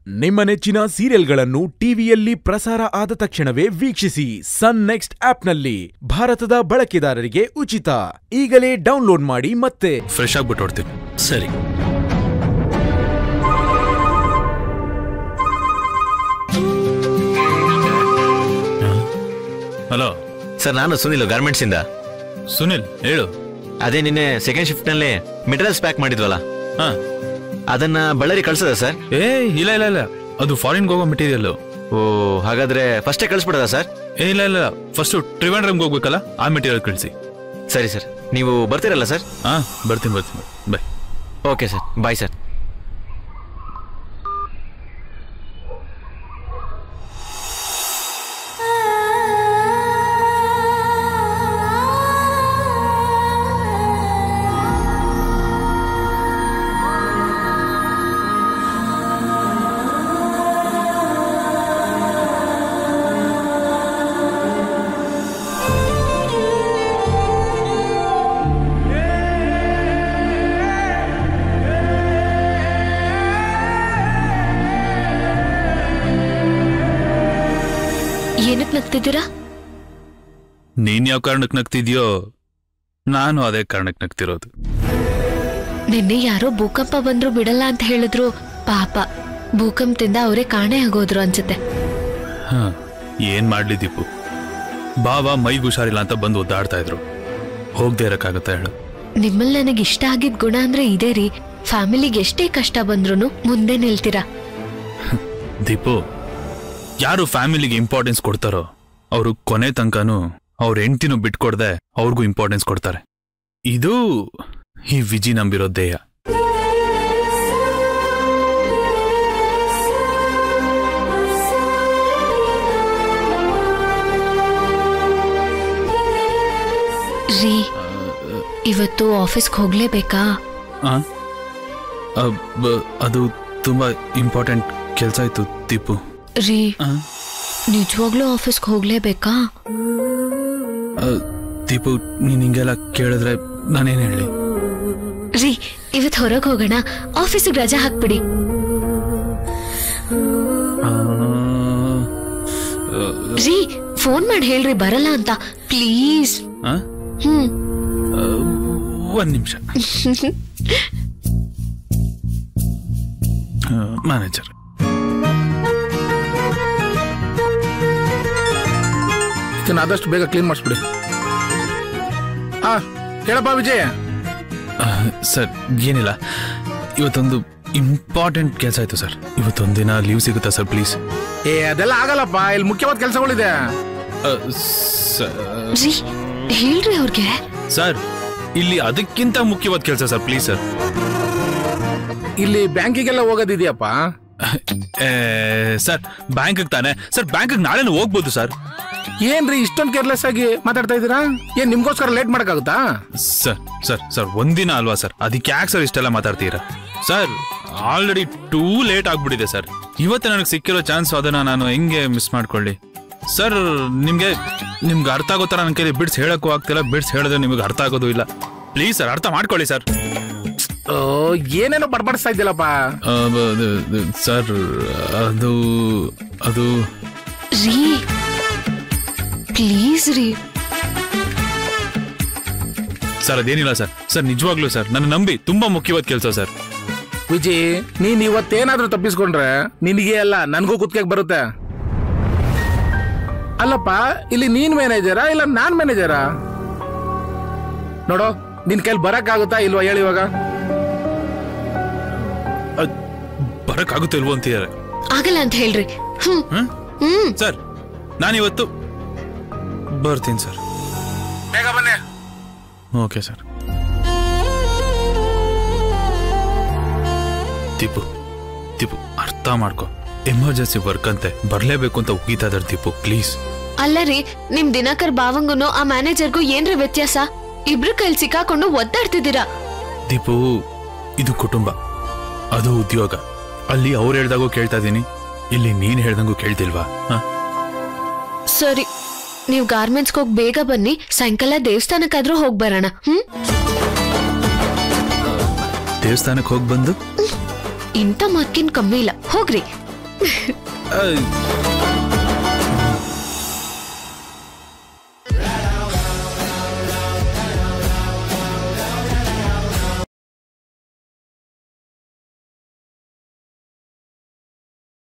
ನಿಮ್ಮ ನೆಚ್ಚಿನ ಸೀರಿಯಲ್ಗಳನ್ನು ಟಿವಿಯಲ್ಲಿ ಪ್ರಸಾರ ಆದ ತಕ್ಷಣವೇ ವೀಕ್ಷಿಸಿ ಸನ್ ನೆಕ್ಸ್ಟ್ ಆಪ್ನಲ್ಲಿ ಭಾರತದ ಬಳಕೆದಾರರಿಗೆ ಉಚಿತ ಈಗಲೇ ಡೌನ್ಲೋಡ್ ಮಾಡಿ ಮತ್ತೆ ಫ್ರೆಶ್ ಆಗ್ಬಿಟ್ಟು ಹೊಡ್ತೀನಿ ಸರಿ ಹಲೋ ಸರ್ ನಾನು ಸುನಿಲ್ ಗಾರ್ಮೆಂಟ್ಸ್ ಇಂದ ಸುನಿಲ್ ಹೇಳು ಅದೇ ನಿನ್ನೆ ಸೆಕೆಂಡ್ ಶಿಫ್ಟ್ ನಲ್ಲಿ ಮೆಟೀರಿಯಲ್ಸ್ ಪ್ಯಾಕ್ ಮಾಡಿದ್ವಲ್ಲ ಹಾ ಅದನ್ನ ಬಳ್ಳಾರಿ ಕಳ್ಸದ ಸರ್ ಏ ಇಲ್ಲ ಇಲ್ಲ ಇಲ್ಲ ಅದು ಫಾರಿನ್ಗೆ ಹೋಗೋ ಮೆಟೀರಿಯಲ್ ಓ ಹಾಗಾದ್ರೆ ಫಸ್ಟೇ ಕಳ್ಸ್ಬಿಡದ ಸರ್ ಏ ಇಲ್ಲ ಇಲ್ಲ ಫಸ್ಟ್ ಟ್ರಿವಾಂಡ್ರಮ್ಗೆ ಹೋಗ್ಬೇಕಲ್ಲ ಆ ಮೆಟೀರಿಯಲ್ ಕಳಿಸಿ ಸರಿ ಸರ್ ನೀವು ಬರ್ತೀರಲ್ಲ ಸರ್ ಹಾ ಬರ್ತೀನಿ ಬರ್ತೀನಿ bye okay sir bye sir ಏನಕ್ ನಗ್ತಿದ್ದೀರಾ ನೀನ್ ಯಾವ ಕಾರಣಕ್ಕೆ ನಗ್ತಿದ್ಯೋ ನಾನು ಅದೇ ಕಾರಣಕ್ಕೆ ನಗ್ತಿರೋದು ನಿನ್ನೆ ಯಾರೋ ಭೂಕಂಪ ಬಂದ್ರು ಬಿಡಲ್ಲ ಅಂತ ಹೇಳಿದ್ರು ಪಾಪ ಭೂಕಂಪದಿಂದ ಅವರೇ ಕಾಣೆ ಆಗೋದ್ರು ಅನ್ಸುತ್ತೆ ಹಾ ಏನ್ ಮಾಡ್ಲಿ ದೀಪು ಬಾಬಾ ಮೈಗೆ ಹುಷಾರಿಲ್ಲ ಅಂತ ಬಂದು ಒದ್ದಾಡ್ತಾ ಇದ್ರು ಹೋಗ್ದೇ ಇರಕ್ಕಾಗತ್ತಾ ಹೇಳು ನಿಮ್ಮಲ್ಲಿ ನನಗೆ ಇಷ್ಟ ಆಗಿದ್ ಗುಣ ಅಂದ್ರೆ ಇದೇ ರೀ ಫ್ಯಾಮಿಲಿಗೆ ಎಷ್ಟೇ ಕಷ್ಟ ಬಂದ್ರು ಮುಂದೆ ನಿಲ್ತೀರಾ ದೀಪು ಯಾರು ಫ್ಯಾಮಿಲಿಗೆ ಇಂಪಾರ್ಟೆನ್ಸ್ ಕೊಡ್ತಾರೋ ಅವರು ಕೊನೆ ತನಕನೂ ಅವ್ರ ಹೆಂಡ್ತಿನೂ ಬಿಟ್ಕೊಡ್ದೆ ಅವ್ರಿಗೂ ಇಂಪಾರ್ಟೆನ್ಸ್ ಕೊಡ್ತಾರೆ ಇದು ಈ ವಿಜಿ ನಂಬಿರೋ ದೇಹ ರೀ ಇವತ್ತು ಆಫೀಸ್ಗೆ ಹೋಗ್ಲೇಬೇಕಾ ಆ? ಆ, ಬ- ಅದು ತುಂಬಾ ಇಂಪಾರ್ಟೆಂಟ್ ಕೆಲಸ ಇತ್ತು ದೀಪು ರೀ ಆ? ನಿಜವಾಗ್ಲೂ ಆಫೀಸ್ಗೆ ಹೋಗ್ಲೇಬೇಕಾ ಆ, ದೀಪು ನೀನ್ ಹಿಂಗೆಲ್ಲ ಕೇಳಿದ್ರೆ ನಾನೇನ್ ಹೇಳಿ ರೀ ಇವತ್ ಹೊರಗೆ ಹೋಗೋಣ ಆಫೀಸಿಗೆ ರಜಾ ಹಾಕ್ಬಿಡಿ ಆ, ರೀ ಫೋನ್ ಮಾಡಿ ಹೇಳ್ರಿ ಬರಲ್ಲ ಅಂತ ಪ್ಲೀಸ್ ಆ? ಹ್ಮ್ ಆ, ಒಂದ್ ನಿಮಿಷ ಮ್ಯಾನೇಜರ್ ಇದನ್ನ ಆದಷ್ಟು ಬೇಗ ಕ್ಲೀನ್ ಮಾಡಿಸ್ಬಿಡಿ ಹಾ ಹೇಳಪ್ಪ ವಿಜಯ್ ಸರ್ ಏನಿಲ್ಲ ಇವತ್ತೊಂದು ಇಂಪಾರ್ಟೆಂಟ್ ಕೆಲಸ ಆಯ್ತು ಸರ್ ಇವತ್ತೊಂದಿನ ಲೀವ್ ಸಿಗುತ್ತಾ ಸರ್ ಪ್ಲೀಸ್ ಏ ಅದೆಲ್ಲ ಆಗಲ್ಲಪ್ಪ ಇಲ್ಲಿ ಮುಖ್ಯವಾದ ಕೆಲಸಗಳಿದೆ ರೀ ಹೇಳ್ರಿ ಅವ್ರಿಗೆ ಸರ್ ಇಲ್ಲಿ ಅದಕ್ಕಿಂತ ಮುಖ್ಯವಾದ ಕೆಲಸ ಸರ್ ಪ್ಲೀಸ್ ಸರ್ ಇಲ್ಲಿ ಬ್ಯಾಂಕಿಗೆಲ್ಲ ಹೋಗೋದಿದೆಯಪ್ಪ ಸರ್ ಬ್ಯಾಂಕ್ ತಾನೆ ಸರ್ ಬ್ಯಾಂಕ್ ನಾಳೆನೂ ಹೋಗ್ಬೋದು ಸರ್ ಏನ್ರಿ ಇಷ್ಟೊಂದು ಕೇರ್ಲೆಸ್ ಆಗಿ ಮಾತಾಡ್ತಾ ಇದ್ದೀರಾ ಏನ್ ನಿಮ್ಗೋಸ್ಕರ ಲೇಟ್ ಮಾಡಕ್ಕಾಗುತ್ತಾ ಸರ್ ಸರ್ ಸರ್ ಒಂದಿನ ಅಲ್ವಾ ಸರ್ ಅದಕ್ಕೆ ಯಾಕೆ ಸರ್ ಇಷ್ಟೆಲ್ಲ ಮಾತಾಡ್ತೀರಾ ಸರ್ ಆಲ್ರೆಡಿ ಟೂ ಲೇಟ್ ಆಗ್ಬಿಟ್ಟಿದೆ ಸರ್ ಇವತ್ತು ನನಗೆ ಸಿಕ್ಕಿರೋ ಚಾನ್ಸ್ ಅದನ್ನ ನಾನು ಹೆಂಗೆ ಮಿಸ್ ಮಾಡ್ಕೊಳ್ಳಿ ಸರ್ ನಿಮ್ಗೆ ನಿಮ್ಗೆ ಅರ್ಥ ಆಗೋ ಥರ ನನ್ನ ಕೈಲಿ ಬಿಡ್ಸ್ ಹೇಳಕ್ಕೂ ಆಗ್ತಿಲ್ಲ ಬಿಡ್ಸ್ ಹೇಳಿದ್ರೆ ನಿಮಗೆ ಅರ್ಥ ಆಗೋದು ಇಲ್ಲ ಪ್ಲೀಸ್ ಸರ್ ಅರ್ಥ ಮಾಡ್ಕೊಳ್ಳಿ ಸರ್ ಓ ಏನೇನೋ ಬಡ್ಬಡಿಸ್ತಾ ಇದ್ದಿಲ್ಲಪ್ಪ ಆ, ಬ- ದ- ದ- ಸರ್ ಅದು ಅದು ರೀ ಪ್ಲೀಸ್ ರೀ ಸರ್ ಅದೇನಿಲ್ಲ ಸರ್ ಸರ್ ನಿಜವಾಗ್ಲೂ ಸರ್ ನನ್ನ ನಂಬಿ ತುಂಬಾ ಮುಖ್ಯವಾದ ಕೆಲಸ ಸರ್ ವಿಜಿ ನೀನ್ ಇವತ್ತೇನಾದ್ರೂ ತಪ್ಪಿಸ್ಕೊಂಡ್ರೆ ನಿನಗೆ ಅಲ್ಲ ನನ್ಗೂ ಕುತ್ಕೆ ಬರುತ್ತೆ ಅಲ್ಲಪ್ಪ ಇಲ್ಲಿ ನೀನ್ ಮ್ಯಾನೇಜರಾ ಇಲ್ಲ ನಾನ್ ಮ್ಯಾನೇಜರಾ ನೋಡೋ ನಿನ್ ಕೈಲಿ ಬರಕ್ಕಾಗುತ್ತಾ ಇಲ್ವಾ ಹೇಳಿ ಇವಾಗ ಅದ್ ಬರಕ್ಕಾಗುತ್ತೆ ಇಲ್ವೋ ಅಂತಿದ್ದಾರೆ ಆಗಲ್ಲ ಅಂತ ಹೇಳ್ರಿ ಹ್ಮ್ ಹ್ಮ್? ಹ್ಮ್ ಸರ್ ನಾನಿವತ್ತು ಬರ್ತೀನಿ ಸರ್ ಬೇಗ ಬನ್ನಿ ಓಕೆ ಸರ್ ದೀಪು ದೀಪು ಅರ್ಥ ಮಾಡ್ಕೊ ಎಮರ್ಜೆನ್ಸಿ ವರ್ಕ್ ಅಂತೆ ಬರ್ಲೇಬೇಕು ಅಂತ ಉಗೀತಾ ಇದಾರೆ ದೀಪು ಪ್ಲೀಸ್ ಅಲ್ಲ ರೀ ನಿಮ್ ದಿನಕರ್ ಭಾವಂಗುನು ಆ ಮ್ಯಾನೇಜರ್ಗೂ ಏನ್ರಿ ವ್ಯತ್ಯಾಸ ಇಬ್ರು ಕೈಲಿ ಸಿಕ್ಕಾಕೊಂಡು ಒದ್ದಾಡ್ತಿದ್ದೀರಾ ದೀಪು ಇದು ಕುಟುಂಬ ಅದು ಉದ್ಯೋಗ ಅಲ್ಲಿ ಅವ್ರು ಹೇಳ್ದಾಗೂ ಕೇಳ್ತಾ ಇದೀನಿ ಇಲ್ಲಿ ನೀನ್ ಹೇಳ್ದಂಗೂ ಕೇಳ್ತಿಲ್ವಾ ಹ? ಸರಿ ನೀವ್ ಗಾರ್ಮೆಂಟ್ಸ್ಗೆ ಹೋಗಿ ಬೇಗ ಬನ್ನಿ ಸಾಯಂಕಾಲ ದೇವಸ್ಥಾನಕ್ಕಾದ್ರೂ ಹೋಗ್ ಬರೋಣ ಹ್ಮ್ ದೇವಸ್ಥಾನಕ್ಕೆ ಹೋಗಿ ಬಂದು ಇಂಥ ಮಾತ್ಕಿನ್ ಕಮ್ಮಿ ಇಲ್ಲ ಹೋಗ್ರಿ ಅಹ್,